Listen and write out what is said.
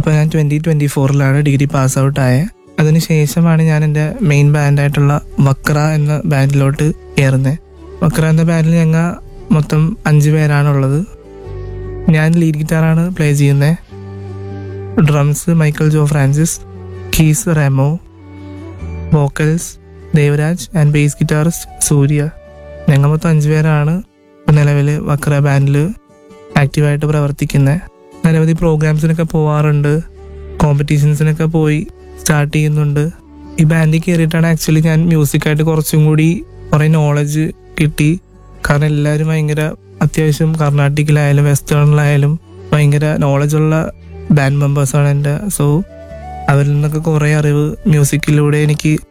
അപ്പോൾ ഞാൻ twenty twenty ഫോറിലാണ് ഡിഗ്രി പാസ് ഔട്ട് ആയത് അതിനുശേഷമാണ് ഞാൻ എൻ്റെ മെയിൻ ബാൻഡായിട്ടുള്ള വക്ര എന്ന ബാൻഡിലോട്ട് കയറുന്നത് വക്ര എന്ന ബാൻഡിൽ ഞങ്ങൾ മൊത്തം അഞ്ച് പേരാണുള്ളത് ഞാൻ ലീഡ് ഗിറ്റാറാണ് പ്ലേ ചെയ്യുന്നത് drums Michael Jo Francis keys Remo vocals Devaraj and bass guitarist Surya ഞങ്ങൾ മൊത്തം അഞ്ച് പേരാണ് ഇപ്പം നിലവിൽ വക്ര ബാൻഡിൽ ആക്റ്റീവായിട്ട് പ്രവർത്തിക്കുന്നത് നിരവധി പ്രോഗ്രാംസിനൊക്കെ പോവാറുണ്ട് കോമ്പറ്റീഷൻസിനൊക്കെ പോയി സ്റ്റാർട്ട് ചെയ്യുന്നുണ്ട് ഈ ബാൻഡിൽ കയറിയിട്ടാണ് ആക്ച്വലി ഞാൻ മ്യൂസിക്കായിട്ട് കുറച്ചും കൂടി കുറേ നോളജ് കിട്ടി കാരണം എല്ലാവരും ഭയങ്കര അത്യാവശ്യം കർണാട്ടിക്കിലായാലും വെസ്റ്റേണിലായാലും ഭയങ്കര നോളജുള്ള ബാൻഡ് മെമ്പേഴ്സാണ് എൻ്റെ സോ അവരിൽ നിന്നൊക്കെ കുറേ അറിവ് മ്യൂസിക്കിലൂടെ എനിക്ക്